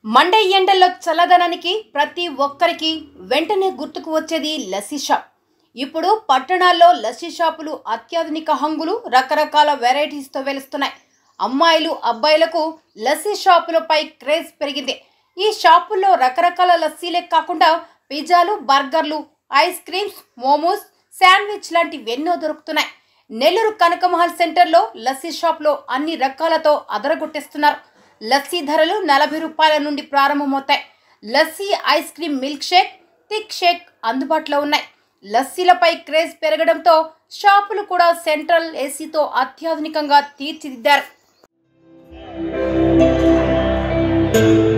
Monday ఎండల్లో చల్లదనానికి ప్రతి ఒక్కరికి వెంటనే గుర్తుకు వచ్చేది లస్సీ షాప్ ఇప్పుడు పట్టణాల్లో లస్సీ షాపులు అత్యాధునిక హంగులు రకరకాల వెరైటీస్తో వెలుస్తున్నాయి అమ్మాయిలు అబ్బాయిలకు లస్సీ షాపులపై క్రేజ్ పెరిగింది ఈ షాపుల్లో రకరకాల లస్సీలే కాకుండా పిజ్జాలు బర్గర్లు ఐస్ క్రీమ్స్ మోమోస్ శాండ్విచ్ లాంటివి ఎన్నో దొరుకుతున్నాయి నెల్లూరు కనకమహల్ సెంటర్లో లస్సీ షాప్లో అన్ని రకాలతో అదరగొట్టేస్తున్నారు లస్సీ ధరలు నలభై రూపాయల నుండి ప్రారంభమవుతాయి lassi ice cream milk shake thick shake అందుబాటులో ఉన్నాయి లస్సీలపై క్రేజ్ పెరగడంతో షాపులు కూడా సెంట్రల్ ఏసీతో అత్యాధునికంగా తీర్చిదిద్దారు